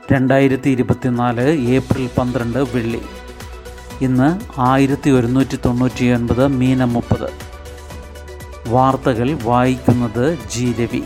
രണ്ടായിരത്തി ഇരുപത്തിനാല് ഏപ്രിൽ പന്ത്രണ്ട് വെള്ളി ഇന്ന് ആയിരത്തി ഒരുന്നൂറ്റി തൊണ്ണൂറ്റി ഒൻപത് മീന മുപ്പത് വാർത്തകൾ വായിക്കുന്നത് ജി രവി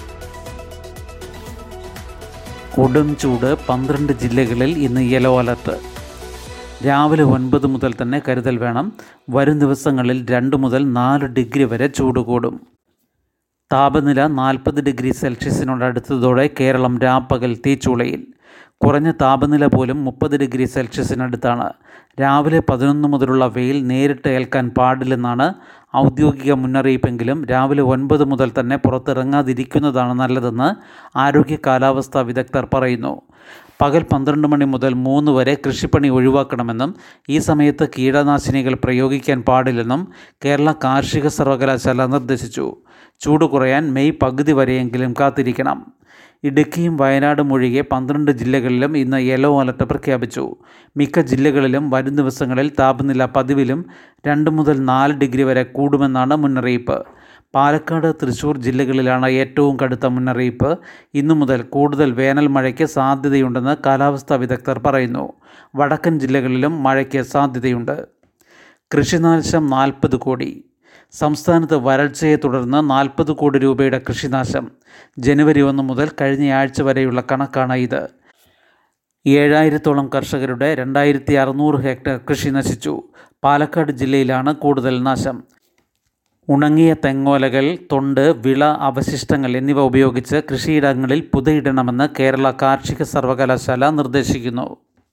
കൊടും ചൂട് പന്ത്രണ്ട് ജില്ലകളിൽ ഇന്ന് യെല്ലോ അലർട്ട് രാവിലെ ഒൻപത് മുതൽ തന്നെ കരുതൽ വേണം വരും ദിവസങ്ങളിൽ രണ്ട് മുതൽ നാല് ഡിഗ്രി വരെ ചൂട് കൂടും താപനില നാൽപ്പത് ഡിഗ്രി സെൽഷ്യസിനോടടുത്തതോടെ കേരളം രാപ്പകൽ തീച്ചൂളയിൽ കുറഞ്ഞ താപനില പോലും മുപ്പത് ഡിഗ്രി സെൽഷ്യസിനടുത്താണ് രാവിലെ പതിനൊന്ന് മുതലുള്ള വെയിൽ നേരിട്ട് ഏൽക്കാൻ പാടില്ലെന്നാണ് ഔദ്യോഗിക മുന്നറിയിപ്പെങ്കിലും രാവിലെ ഒൻപത് മുതൽ തന്നെ പുറത്തിറങ്ങാതിരിക്കുന്നതാണ് നല്ലതെന്ന് ആരോഗ്യ കാലാവസ്ഥാ വിദഗ്ധർ പറയുന്നു പകൽ പന്ത്രണ്ട് മണി മുതൽ മൂന്ന് വരെ കൃഷിപ്പണി ഒഴിവാക്കണമെന്നും ഈ സമയത്ത് കീടനാശിനികൾ പ്രയോഗിക്കാൻ പാടില്ലെന്നും കേരള കാർഷിക സർവകലാശാല നിർദ്ദേശിച്ചു ചൂട് കുറയാൻ മെയ് പകുതി വരെയെങ്കിലും കാത്തിരിക്കണം ഇടുക്കിയും വയനാടും ഒഴികെ പന്ത്രണ്ട് ജില്ലകളിലും ഇന്ന് യെല്ലോ അലർട്ട് പ്രഖ്യാപിച്ചു മിക്ക ജില്ലകളിലും വരും ദിവസങ്ങളിൽ താപനില പതിവിലും രണ്ട് മുതൽ നാല് ഡിഗ്രി വരെ കൂടുമെന്നാണ് മുന്നറിയിപ്പ് പാലക്കാട് തൃശൂർ ജില്ലകളിലാണ് ഏറ്റവും കടുത്ത മുന്നറിയിപ്പ് ഇന്നു മുതൽ കൂടുതൽ വേനൽ മഴയ്ക്ക് സാധ്യതയുണ്ടെന്ന് കാലാവസ്ഥാ വിദഗ്ധർ പറയുന്നു വടക്കൻ ജില്ലകളിലും മഴയ്ക്ക് സാധ്യതയുണ്ട് കൃഷിനാശം നാൽപ്പത് കോടി സംസ്ഥാനത്ത് വരൾച്ചയെ തുടർന്ന് നാൽപ്പത് കോടി രൂപയുടെ കൃഷിനാശം ജനുവരി ഒന്ന് മുതൽ കഴിഞ്ഞ ആഴ്ച വരെയുള്ള കണക്കാണ് ഇത് ഏഴായിരത്തോളം കർഷകരുടെ രണ്ടായിരത്തി അറുന്നൂറ് ഹെക്ടർ കൃഷി നശിച്ചു പാലക്കാട് ജില്ലയിലാണ് കൂടുതൽ നാശം ഉണങ്ങിയ തെങ്ങോലകൾ തൊണ്ട് വിള അവശിഷ്ടങ്ങൾ എന്നിവ ഉപയോഗിച്ച് കൃഷിയിടങ്ങളിൽ പുതയിടണമെന്ന് കേരള കാർഷിക സർവകലാശാല നിർദ്ദേശിക്കുന്നു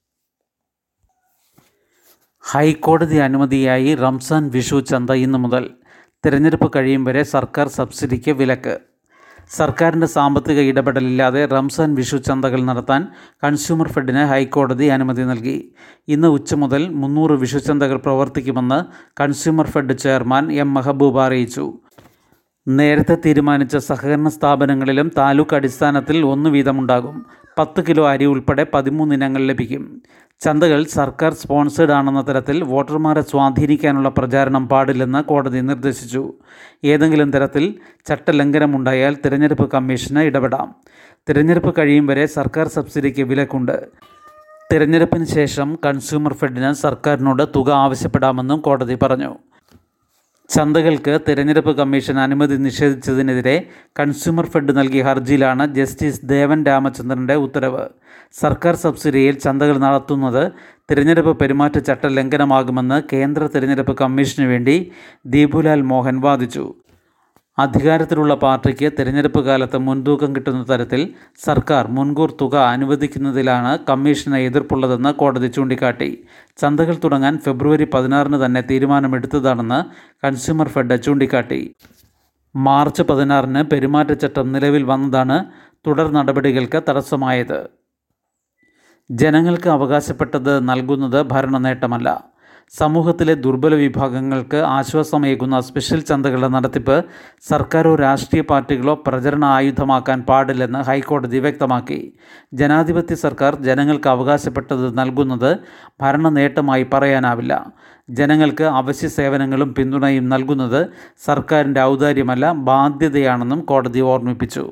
ഹൈക്കോടതി അനുമതിയായി റംസാൻ വിഷു ചന്ത ഇന്നു മുതൽ തിരഞ്ഞെടുപ്പ് കഴിയും വരെ സർക്കാർ സബ്സിഡിക്ക് വിലക്ക് സർക്കാരിൻ്റെ സാമ്പത്തിക ഇടപെടലില്ലാതെ റംസാൻ വിഷു ചന്തകൾ നടത്താൻ കൺസ്യൂമർ ഫെഡിന് ഹൈക്കോടതി അനുമതി നൽകി ഇന്ന് ഉച്ച മുതൽ മുന്നൂറ് വിഷു ചന്തകൾ പ്രവർത്തിക്കുമെന്ന് consumer fed chairman M Mehaboob അറിയിച്ചു നേരത്തെ തീരുമാനിച്ച സഹകരണ സ്ഥാപനങ്ങളിലും താലൂക്ക് അടിസ്ഥാനത്തിൽ ഒന്ന് വീതമുണ്ടാകും പത്ത് കിലോ അരി ഉൾപ്പെടെ പതിമൂന്ന് ഇനങ്ങൾ ലഭിക്കും ചന്തകൾ സർക്കാർ സ്പോൺസേഡ് ആണെന്ന തരത്തിൽ വോട്ടർമാരെ സ്വാധീനിക്കാനുള്ള പ്രചാരണം പാടില്ലെന്ന് കോടതി നിർദ്ദേശിച്ചു ഏതെങ്കിലും തരത്തിൽ ചട്ടലംഘനമുണ്ടായാൽ തിരഞ്ഞെടുപ്പ് കമ്മീഷന് ഇടപെടാം തിരഞ്ഞെടുപ്പ് കഴിയും വരെ സർക്കാർ സബ്സിഡിക്ക് വിലക്കുണ്ട് തിരഞ്ഞെടുപ്പിന് ശേഷം കൺസ്യൂമർ ഫെഡിന് സർക്കാരിനോട് തുക ആവശ്യപ്പെടാമെന്നും കോടതി പറഞ്ഞു ചന്തകൾക്ക് തിരഞ്ഞെടുപ്പ് കമ്മീഷൻ അനുമതി നിഷേധിച്ചതിനെതിരെ കൺസ്യൂമർ ഫെഡ് നൽകിയ ഹർജിയിലാണ് ജസ്റ്റിസ് ദേവൻ രാമചന്ദ്രൻ്റെ ഉത്തരവ് സർക്കാർ സബ്സിഡിയിൽ ചന്തകൾ നടത്തുന്നത് തിരഞ്ഞെടുപ്പ് പെരുമാറ്റച്ചട്ട ലംഘനമാകുമെന്ന് കേന്ദ്ര തിരഞ്ഞെടുപ്പ് കമ്മീഷനു വേണ്ടി ദീപുലാൽ മോഹൻ വാദിച്ചു അധികാരത്തിലുള്ള പാർട്ടിക്ക് തിരഞ്ഞെടുപ്പ് കാലത്ത് മുൻതൂക്കം കിട്ടുന്ന തരത്തിൽ സർക്കാർ മുൻകൂർ തുക അനുവദിക്കുന്നതിലാണ് കമ്മീഷന് എതിർപ്പുള്ളതെന്ന് കോടതി ചൂണ്ടിക്കാട്ടി ചന്തകൾ തുടങ്ങാൻ ഫെബ്രുവരി പതിനാറിന് തന്നെ തീരുമാനമെടുത്തതാണെന്ന് കൺസ്യൂമർ ഫെഡ് ചൂണ്ടിക്കാട്ടി മാർച്ച് പതിനാറിന് പെരുമാറ്റച്ചട്ടം നിലവിൽ വന്നതാണ് തുടർ നടപടികൾക്ക് തടസ്സമായത് ജനങ്ങൾക്ക് അവകാശപ്പെട്ടത് നൽകുന്നത് ഭരണ നേട്ടമല്ല സമൂഹത്തിലെ ദുർബല വിഭാഗങ്ങൾക്ക് ആശ്വാസമേകുന്ന സ്പെഷ്യൽ ചന്തകളുടെ നടത്തിപ്പ് സർക്കാരോ രാഷ്ട്രീയ പാർട്ടികളോ പ്രചരണ ആയുധമാക്കാൻ പാടില്ലെന്ന് ഹൈക്കോടതി വ്യക്തമാക്കി ജനാധിപത്യ സർക്കാർ ജനങ്ങൾക്ക് അവകാശപ്പെട്ടത് നൽകുന്നത് ഭരണ നേട്ടമായി പറയാനാവില്ല ജനങ്ങൾക്ക് അവശ്യ സേവനങ്ങളും പിന്തുണയും നൽകുന്നത് സർക്കാരിൻ്റെ ഔദാര്യമല്ല ബാധ്യതയാണെന്നും കോടതി ഓർമ്മിപ്പിച്ചു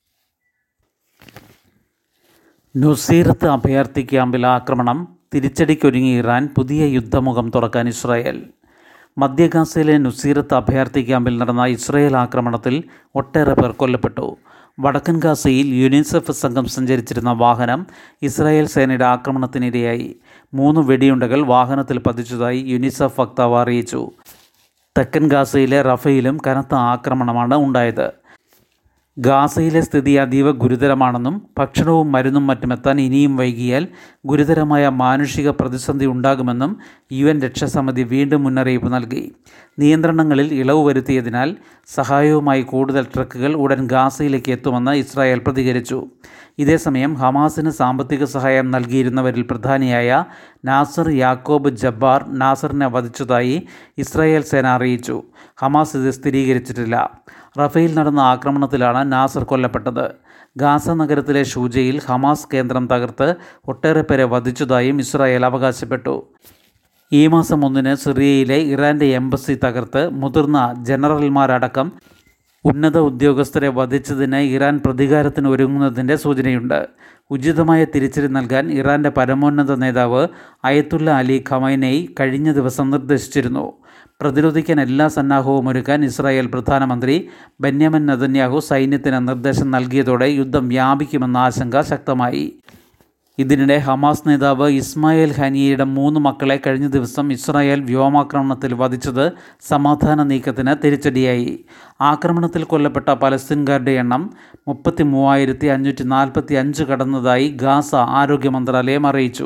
നുസീറത്ത് അഭയാർത്ഥി ക്യാമ്പിൽ ആക്രമണം തിരിച്ചടിക്കൊരുങ്ങി ഇറാൻ പുതിയ യുദ്ധമുഖം തുറക്കാൻ ഇസ്രായേൽ മധ്യ ഗാസയിലെ നുസീറത്ത് അഭയാർത്ഥി ക്യാമ്പിൽ നടന്ന ഇസ്രായേൽ ആക്രമണത്തിൽ ഒട്ടേറെ പേർ കൊല്ലപ്പെട്ടു വടക്കൻ ഗാസയിൽ യുനിസെഫ് സംഘം സഞ്ചരിച്ചിരുന്ന വാഹനം ഇസ്രായേൽ സേനയുടെ ആക്രമണത്തിനിരയായി മൂന്ന് വെടിയുണ്ടകൾ വാഹനത്തിൽ പതിച്ചതായി യുനിസെഫ് വക്താവ് അറിയിച്ചു തെക്കൻ ഗാസയിലെ റഫയിലും കനത്ത ആക്രമണമാണ് ഉണ്ടായത് ഗാസയിലെ സ്ഥിതി അതീവ ഗുരുതരമാണെന്നും ഭക്ഷണവും മരുന്നും മറ്റുമെത്താൻ ഇനിയും വൈകിയാൽ ഗുരുതരമായ മാനുഷിക പ്രതിസന്ധി ഉണ്ടാകുമെന്നും യു എൻ രക്ഷാസമിതി വീണ്ടും മുന്നറിയിപ്പ് നൽകി നിയന്ത്രണങ്ങളിൽ ഇളവ് വരുത്തിയതിനാൽ സഹായവുമായി കൂടുതൽ ട്രക്കുകൾ ഉടൻ ഗാസയിലേക്ക് എത്തുമെന്ന് ഇസ്രായേൽ പ്രതികരിച്ചു ഇതേസമയം ഹമാസിന് സാമ്പത്തിക സഹായം നൽകിയിരുന്നവരിൽ പ്രധാനിയായ നാസർ യാക്കോബ് ജബ്ബാർ നാസറിനെ വധിച്ചതായി ഇസ്രായേൽ സേന അറിയിച്ചു ഹമാസ് ഇത് സ്ഥിരീകരിച്ചിട്ടില്ല റഫേൽ നടന്ന ആക്രമണത്തിലാണ് നാസർ കൊല്ലപ്പെട്ടത് ഗാസ നഗരത്തിലെ ഷൂജയിൽ ഹമാസ് കേന്ദ്രം തകർത്ത് ഒട്ടേറെ പേരെ വധിച്ചതായും ഇസ്രായേൽ അവകാശപ്പെട്ടു ഈ മാസം ഒന്നിന് സിറിയയിലെ ഇറാൻ്റെ എംബസി തകർത്ത് മുതിർന്ന ജനറൽമാരടക്കം ഉന്നത ഉദ്യോഗസ്ഥരെ വധിച്ചതിന് ഇറാൻ പ്രതികാരത്തിന് ഒരുങ്ങുന്നതിൻ്റെ സൂചനയുണ്ട് ഉചിതമായ തിരിച്ചടി നൽകാൻ ഇറാൻ്റെ പരമോന്നത നേതാവ് അയത്തുള്ള അലി ഖമൈനൈ കഴിഞ്ഞ ദിവസം നിർദ്ദേശിച്ചിരുന്നു പ്രതിരോധിക്കാൻ എല്ലാ സന്നാഹവും ഒരുക്കാൻ ഇസ്രായേൽ പ്രധാനമന്ത്രി ബെന്യാമിൻ നെതന്യാഹു സൈന്യത്തിന് നിർദ്ദേശം നൽകിയതോടെ യുദ്ധം വ്യാപിക്കുമെന്ന ആശങ്ക ശക്തമായി ഇതിനിടെ ഹമാസ് നേതാവ് ഇസ്മായിൽ ഹനിയയുടെ മൂന്ന് മക്കളെ കഴിഞ്ഞ ദിവസം ഇസ്രായേൽ വ്യോമാക്രമണത്തിൽ വധിച്ചത് സമാധാന നീക്കത്തിന് തിരിച്ചടിയായി ആക്രമണത്തിൽ കൊല്ലപ്പെട്ട പലസ്തീൻകാരുടെ എണ്ണം മുപ്പത്തി മൂവായിരത്തി അഞ്ഞൂറ്റി നാൽപ്പത്തി അഞ്ച് കടന്നതായി ഗാസ ആരോഗ്യ മന്ത്രാലയം അറിയിച്ചു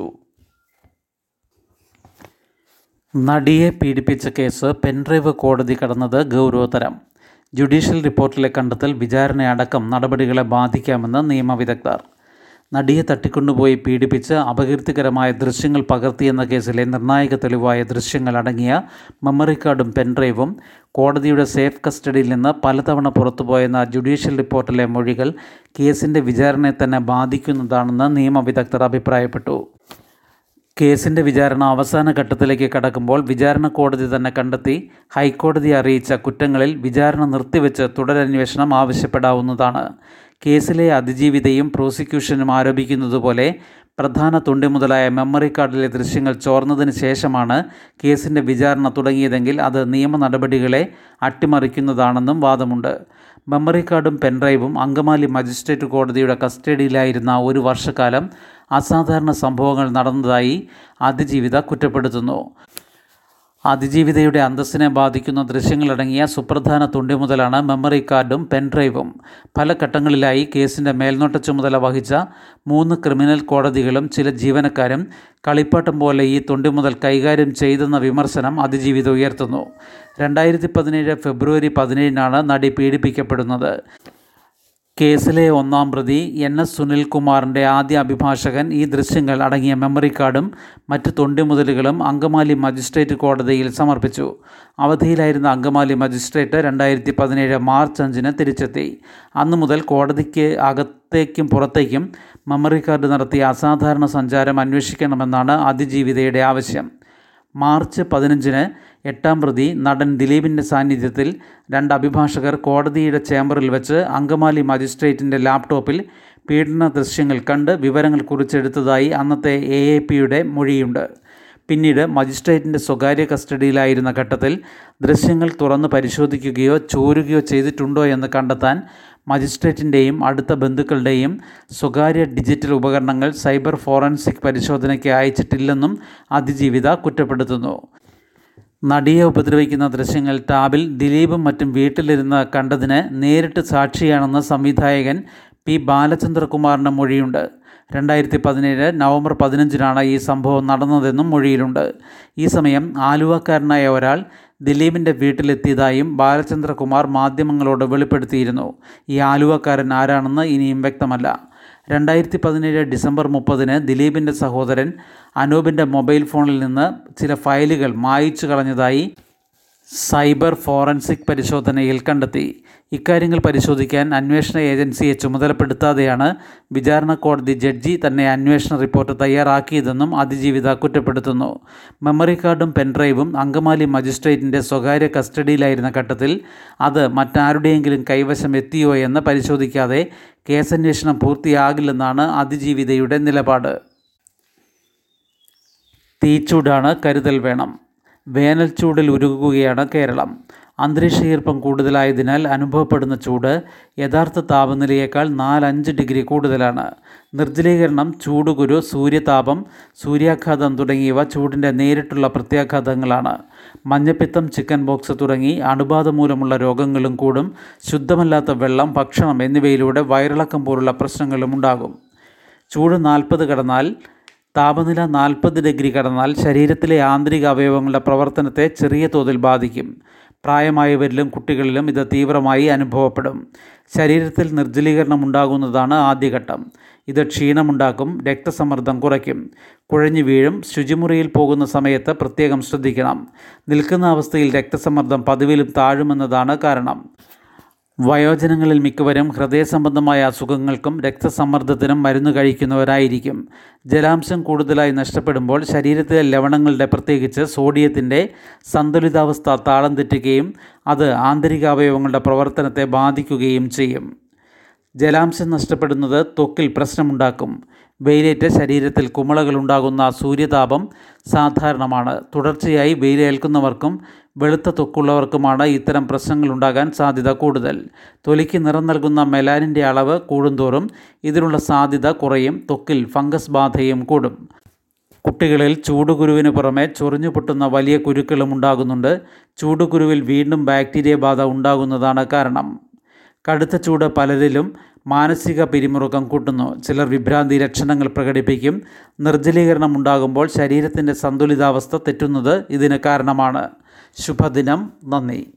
നടിയെ പീഡിപ്പിച്ച കേസ് പെൻഡ്രൈവ് കോടതി കടന്നത് ഗൗരവതരം ജുഡീഷ്യൽ റിപ്പോർട്ടിലെ കണ്ടെത്തൽ വിചാരണയടക്കം നടപടികളെ ബാധിക്കാമെന്ന് നിയമവിദഗ്ധർ നടിയെ തട്ടിക്കൊണ്ടുപോയി പീഡിപ്പിച്ച് അപകീർത്തികരമായ ദൃശ്യങ്ങൾ പകർത്തിയെന്ന കേസിലെ നിർണായക തെളിവായ ദൃശ്യങ്ങൾ അടങ്ങിയ മെമ്മറി കാർഡും പെൻഡ്രൈവും കോടതിയുടെ സേഫ് കസ്റ്റഡിയിൽ നിന്ന് പലതവണ പുറത്തുപോയെന്ന ജുഡീഷ്യൽ റിപ്പോർട്ടിലെ മൊഴികൾ കേസിൻ്റെ വിചാരണയെ തന്നെ ബാധിക്കുന്നതാണെന്ന് നിയമവിദഗ്ധർ അഭിപ്രായപ്പെട്ടു കേസിൻ്റെ വിചാരണ അവസാന ഘട്ടത്തിലേക്ക് കടക്കുമ്പോൾ വിചാരണ കോടതി തന്നെ കണ്ടെത്തി ഹൈക്കോടതിയെ അറിയിച്ച കുറ്റങ്ങളിൽ വിചാരണ നിർത്തിവെച്ച് തുടരന്വേഷണം ആവശ്യപ്പെടാവുന്നതാണ് കേസിലെ അതിജീവിതയും പ്രോസിക്യൂഷനും ആരോപിക്കുന്നതുപോലെ പ്രധാന തുണ്ടി മുതലായ മെമ്മറി കാർഡിലെ ദൃശ്യങ്ങൾ ചോർന്നതിന് ശേഷമാണ് കേസിൻ്റെ വിചാരണ തുടങ്ങിയതെങ്കിൽ അത് നിയമ നടപടികളെ അട്ടിമറിക്കുന്നതാണെന്നും വാദമുണ്ട് മെമ്മറി കാർഡും പെൻഡ്രൈവും അങ്കമാലി മജിസ്ട്രേറ്റ് കോടതിയുടെ കസ്റ്റഡിയിലായിരുന്ന ഒരു വർഷക്കാലം അസാധാരണ സംഭവങ്ങൾ നടന്നതായി അതിജീവിത കുറ്റപ്പെടുത്തുന്നു അതിജീവിതയുടെ അന്തസ്സിനെ ബാധിക്കുന്ന ദൃശ്യങ്ങളടങ്ങിയ സുപ്രധാന തുണ്ടി മുതലാണ് മെമ്മറി കാർഡും പെൻഡ്രൈവും പല ഘട്ടങ്ങളിലായി കേസിൻ്റെ മേൽനോട്ട ചുമതല വഹിച്ച മൂന്ന് ക്രിമിനൽ കോടതികളും ചില ജീവനക്കാരും കളിപ്പാട്ടം പോലെ ഈ തുണ്ടി മുതൽ കൈകാര്യം ചെയ്തെന്ന വിമർശനം അതിജീവിത ഉയർത്തുന്നു രണ്ടായിരത്തി പതിനേഴ് ഫെബ്രുവരി പതിനേഴിനാണ് നടി പീഡിപ്പിക്കപ്പെടുന്നത് കേസിലെ ഒന്നാം പ്രതി എൻ എസ് സുനിൽകുമാറിൻ്റെ ആദ്യ അഭിഭാഷകൻ ഈ ദൃശ്യങ്ങൾ അടങ്ങിയ മെമ്മറി കാർഡും മറ്റ് തൊണ്ടിമുതലുകളും അങ്കമാലി മജിസ്ട്രേറ്റ് കോടതിയിൽ സമർപ്പിച്ചു അവധിയിലായിരുന്ന അങ്കമാലി മജിസ്ട്രേറ്റ് രണ്ടായിരത്തി പതിനേഴ് മാർച്ച് അഞ്ചിന് തിരിച്ചെത്തി അന്നു മുതൽ കോടതിക്ക് അകത്തേക്കും പുറത്തേക്കും മെമ്മറി കാർഡ് നടത്തിയ അസാധാരണ സഞ്ചാരം അന്വേഷിക്കണമെന്നാണ് അതിജീവിതയുടെ ആവശ്യം മാർച്ച് പതിനഞ്ചിന് എട്ടാം പ്രതി നടൻ ദിലീപിൻ്റെ സാന്നിധ്യത്തിൽ രണ്ട് അഭിഭാഷകർ കോടതിയുടെ ചേംബറിൽ വെച്ച് അങ്കമാലി മജിസ്ട്രേറ്റിൻ്റെ ലാപ്ടോപ്പിൽ പീഡന ദൃശ്യങ്ങൾ കണ്ട് വിവരങ്ങൾ കുറിച്ചെടുത്തതായി അന്നത്തെ എ എ പിയുടെ മൊഴിയുണ്ട് പിന്നീട് മജിസ്ട്രേറ്റിൻ്റെ സ്വകാര്യ കസ്റ്റഡിയിലായിരുന്ന ഘട്ടത്തിൽ ദൃശ്യങ്ങൾ തുറന്ന് പരിശോധിക്കുകയോ ചോരുകയോ ചെയ്തിട്ടുണ്ടോ എന്ന് കണ്ടെത്താൻ മജിസ്ട്രേറ്റിൻ്റെയും അടുത്ത ബന്ധുക്കളുടെയും സ്വകാര്യ ഡിജിറ്റൽ ഉപകരണങ്ങൾ സൈബർ ഫോറൻസിക് പരിശോധനയ്ക്ക് അയച്ചിട്ടില്ലെന്നും അതിജീവിത കുറ്റപ്പെടുത്തുന്നു നടിയെ ഉപദ്രവിക്കുന്ന ദൃശ്യങ്ങൾ ടാബിൽ ദിലീപും മറ്റും വീട്ടിലിരുന്ന് കണ്ടതിന് നേരിട്ട് സാക്ഷിയാണെന്ന് സംവിധായകൻ പി ബാലചന്ദ്രകുമാറിൻ്റെ മൊഴിയുണ്ട് രണ്ടായിരത്തി പതിനേഴ് നവംബർ പതിനഞ്ചിനാണ് ഈ സംഭവം നടന്നതെന്നും മൊഴിയിലുണ്ട് ഈ സമയം ആലുവക്കാരനായ ഒരാൾ ദിലീപിൻ്റെ വീട്ടിലെത്തിയതായും ബാലചന്ദ്രകുമാർ മാധ്യമങ്ങളോട് വെളിപ്പെടുത്തിയിരുന്നു ഈ ആലുവക്കാരൻ ആരാണെന്ന് ഇനിയും വ്യക്തമല്ല രണ്ടായിരത്തി പതിനേഴ് ഡിസംബർ മുപ്പതിന് ദിലീപിൻ്റെ സഹോദരൻ അനൂപിൻ്റെ മൊബൈൽ ഫോണിൽ നിന്ന് ചില ഫയലുകൾ മായിച്ചു കളഞ്ഞതായി സൈബർ ഫോറൻസിക് പരിശോധനയിൽ കണ്ടെത്തി ഇക്കാര്യങ്ങൾ പരിശോധിക്കാൻ അന്വേഷണ ഏജൻസിയെ ചുമതലപ്പെടുത്താതെയാണ് വിചാരണ കോടതി ജഡ്ജി തന്നെ അന്വേഷണ റിപ്പോർട്ട് തയ്യാറാക്കിയതെന്നും അതിജീവിത കുറ്റപ്പെടുത്തുന്നു മെമ്മറി കാർഡും പെൻഡ്രൈവും അങ്കമാലി മജിസ്ട്രേറ്റിൻ്റെ സ്വകാര്യ കസ്റ്റഡിയിലായിരുന്ന ഘട്ടത്തിൽ അത് മറ്റാരുടെയെങ്കിലും കൈവശം എത്തിയോ എന്ന് പരിശോധിക്കാതെ കേസന്വേഷണം പൂർത്തിയാകില്ലെന്നാണ് അതിജീവിതയുടെ നിലപാട് തീച്ചൂടാണ് കരുതൽ വേണം വേനൽ ചൂടിൽ ഉരുകുകയാണ് കേരളം അന്തരീക്ഷ ഈർപ്പം കൂടുതലായതിനാൽ അനുഭവപ്പെടുന്ന ചൂട് യഥാർത്ഥ താപനിലയേക്കാൾ നാലഞ്ച് ഡിഗ്രി കൂടുതലാണ് നിർജ്ജലീകരണം ചൂടുകുരു സൂര്യതാപം സൂര്യാഘാതം തുടങ്ങിയവ ചൂടിൻ്റെ നേരിട്ടുള്ള പ്രത്യാഘാതങ്ങളാണ് മഞ്ഞപ്പിത്തം ചിക്കൻ ബോക്സ് തുടങ്ങി അണുബാധ മൂലമുള്ള രോഗങ്ങളും കൂടും ശുദ്ധമല്ലാത്ത വെള്ളം ഭക്ഷണം എന്നിവയിലൂടെ വയറിളക്കം പോലുള്ള പ്രശ്നങ്ങളും ഉണ്ടാകും ചൂട് നാൽപ്പത് കടന്നാൽ താപനില നാൽപ്പത് ഡിഗ്രി കടന്നാൽ ശരീരത്തിലെ ആന്തരിക അവയവങ്ങളുടെ പ്രവർത്തനത്തെ ചെറിയ തോതിൽ ബാധിക്കും പ്രായമായവരിലും കുട്ടികളിലും ഇത് തീവ്രമായി അനുഭവപ്പെടും ശരീരത്തിൽ നിർജ്ജലീകരണം ഉണ്ടാകുന്നതാണ് ആദ്യഘട്ടം ഇത് ക്ഷീണമുണ്ടാക്കും രക്തസമ്മർദ്ദം കുറയ്ക്കും കുഴഞ്ഞു വീഴും ശുചിമുറിയിൽ പോകുന്ന സമയത്ത് പ്രത്യേകം ശ്രദ്ധിക്കണം നിൽക്കുന്ന അവസ്ഥയിൽ രക്തസമ്മർദ്ദം പതിവിലും താഴുമെന്നതാണ് കാരണം വയോജനങ്ങളിൽ മിക്കവരും ഹൃദയ സംബന്ധമായ അസുഖങ്ങൾക്കും രക്തസമ്മർദ്ദത്തിനും മരുന്ന് കഴിക്കുന്നവരായിരിക്കും ജലാംശം കൂടുതലായി നഷ്ടപ്പെടുമ്പോൾ ശരീരത്തിലെ ലവണങ്ങളുടെ പ്രത്യേകിച്ച് സോഡിയത്തിൻ്റെ സന്തുലിതാവസ്ഥ താളം തെറ്റുകയും അത് ആന്തരിക അവയവങ്ങളുടെ പ്രവർത്തനത്തെ ബാധിക്കുകയും ചെയ്യും ജലാംശം നഷ്ടപ്പെടുന്നത് ത്വക്കിൽ പ്രശ്നമുണ്ടാക്കും വെയിലേറ്റ് ശരീരത്തിൽ കുമിളകൾ ഉണ്ടാകുന്ന സൂര്യതാപം സാധാരണമാണ് തുടർച്ചയായി വെയിലേൽക്കുന്നവർക്കും വെളുത്ത ത്വക്കുള്ളവർക്കുമാണ് ഇത്തരം പ്രശ്നങ്ങൾ ഉണ്ടാകാൻ സാധ്യത കൂടുതൽ തൊലിക്ക് നിറം നൽകുന്ന മെലാനിൻ്റെ അളവ് കൂടുന്തോറും ഇതിനുള്ള സാധ്യത കുറയും ത്വക്കിൽ ഫംഗസ് ബാധയും കൂടും കുട്ടികളിൽ ചൂടുകുരുവിന് പുറമെ ചൊറിഞ്ഞു പൊട്ടുന്ന വലിയ കുരുക്കളും ഉണ്ടാകുന്നുണ്ട് ചൂടുകുരുവിൽ വീണ്ടും ബാക്ടീരിയ ബാധ ഉണ്ടാകുന്നതാണ് കാരണം കടുത്ത ചൂട് പലരിലും മാനസിക പിരിമുറുക്കം കൂട്ടുന്നു ചിലർ വിഭ്രാന്തി ലക്ഷണങ്ങൾ പ്രകടിപ്പിക്കും നിർജ്ജലീകരണം ഉണ്ടാകുമ്പോൾ ശരീരത്തിൻ്റെ സന്തുലിതാവസ്ഥ തെറ്റുന്നത് ഇതിന് കാരണമാണ് ശുഭദിനം നന്ദി